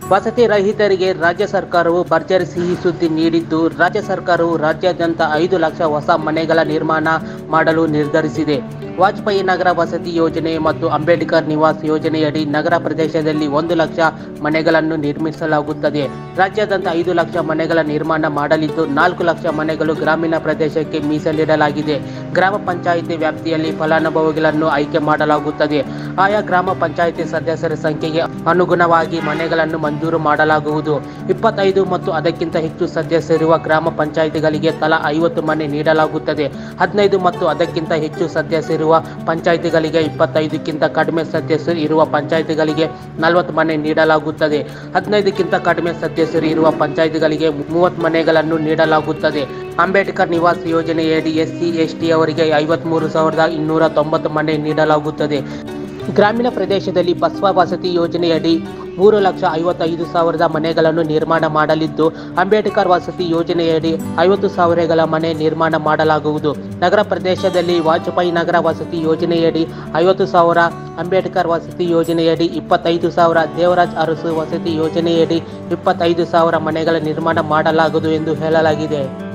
ವಸತಿ ರಹಿತರಿಗೆ ರಾಜ್ಯ ಸರ್ಕಾರವು ಭರ್ಜರಿ ಸಿಹಿ ಸುದ್ದಿ ನೀಡಿದ್ದು ರಾಜ್ಯ ಸರ್ಕಾರವು ರಾಜ್ಯಾದ್ಯಂತ ಐದು ಲಕ್ಷ ಹೊಸ ಮನೆಗಳ ನಿರ್ಮಾಣ ಮಾಡಲು ನಿರ್ಧರಿಸಿದೆ ವಾಜಪೇಯಿ ನಗರ ವಸತಿ ಯೋಜನೆ ಮತ್ತು ಅಂಬೇಡ್ಕರ್ ನಿವಾಸ್ ಯೋಜನೆಯಡಿ ನಗರ ಪ್ರದೇಶದಲ್ಲಿ ಒಂದು ಲಕ್ಷ ಮನೆಗಳನ್ನು ನಿರ್ಮಿಸಲಾಗುತ್ತದೆ ರಾಜ್ಯಾದ್ಯಂತ ಐದು ಲಕ್ಷ ಮನೆಗಳ ನಿರ್ಮಾಣ ಮಾಡಲಿದ್ದು ನಾಲ್ಕು ಲಕ್ಷ ಮನೆಗಳು ಗ್ರಾಮೀಣ ಪ್ರದೇಶಕ್ಕೆ ಮೀಸಲಿಡಲಾಗಿದೆ ಗ್ರಾಮ ಪಂಚಾಯಿತಿ ವ್ಯಾಪ್ತಿಯಲ್ಲಿ ಫಲಾನುಭವಿಗಳನ್ನು ಆಯ್ಕೆ ಮಾಡಲಾಗುತ್ತದೆ ಆಯಾ ಗ್ರಾಮ ಪಂಚಾಯಿತಿ ಸದಸ್ಯರ ಸಂಖ್ಯೆಗೆ ಅನುಗುಣವಾಗಿ ಮನೆಗಳನ್ನು ಮಂಜೂರು ಮಾಡಲಾಗುವುದು ಇಪ್ಪತ್ತೈದು ಮತ್ತು ಅದಕ್ಕಿಂತ ಹೆಚ್ಚು ಸದಸ್ಯರಿರುವ ಗ್ರಾಮ ಪಂಚಾಯಿತಿಗಳಿಗೆ ತಲಾ ಐವತ್ತು ಮನೆ ನೀಡಲಾಗುತ್ತದೆ ಹದಿನೈದು ಮತ್ತು ಅದಕ್ಕಿಂತ ಹೆಚ್ಚು ಸದಸ್ಯರಿರುವ ಪಂಚಾಯಿತಿಗಳಿಗೆ ಇಪ್ಪತ್ತೈದಕ್ಕಿಂತ ಕಡಿಮೆ ಸದಸ್ಯರು ಇರುವ ಪಂಚಾಯಿತಿಗಳಿಗೆ ನಲವತ್ತು ಮನೆ ನೀಡಲಾಗುತ್ತದೆ ಹದಿನೈದಕ್ಕಿಂತ ಕಡಿಮೆ ಸದಸ್ಯರು ಇರುವ ಪಂಚಾಯಿತಿಗಳಿಗೆ ಮೂವತ್ತು ಮನೆಗಳನ್ನು ನೀಡಲಾಗುತ್ತದೆ ಅಂಬೇಡ್ಕರ್ ನಿವಾಸ್ ಯೋಜನೆಯಡಿ ಎಸ್ಸಿ ಎಸ್ಟಿ ಅವರಿಗೆ ಐವತ್ಮೂರು ಸಾವಿರದ ಇನ್ನೂರ ತೊಂಬತ್ತು ಮನೆ ನೀಡಲಾಗುತ್ತದೆ ಗ್ರಾಮೀಣ ಪ್ರದೇಶದಲ್ಲಿ ಬಸವ ವಸತಿ ಯೋಜನೆಯಡಿ ಮೂರು ಲಕ್ಷ ಐವತ್ತೈದು ಸಾವಿರದ ಮನೆಗಳನ್ನು ನಿರ್ಮಾಣ ಮಾಡಲಿದ್ದು ಅಂಬೇಡ್ಕರ್ ವಸತಿ ಯೋಜನೆಯಡಿ ಐವತ್ತು ಸಾವಿರಗಳ ಮನೆ ನಿರ್ಮಾಣ ಮಾಡಲಾಗುವುದು ನಗರ ಪ್ರದೇಶದಲ್ಲಿ ವಾಜಪೇಯಿ ನಗರ ವಸತಿ ಯೋಜನೆಯಡಿ ಐವತ್ತು ಸಾವಿರ ಅಂಬೇಡ್ಕರ್ ವಸತಿ ಯೋಜನೆಯಡಿ ಇಪ್ಪತ್ತೈದು ಸಾವಿರ ದೇವರಾಜ್ ಅರಸು ವಸತಿ ಯೋಜನೆಯಡಿ ಇಪ್ಪತ್ತೈದು ಸಾವಿರ ಮನೆಗಳ ನಿರ್ಮಾಣ ಮಾಡಲಾಗುವುದು ಎಂದು ಹೇಳಲಾಗಿದೆ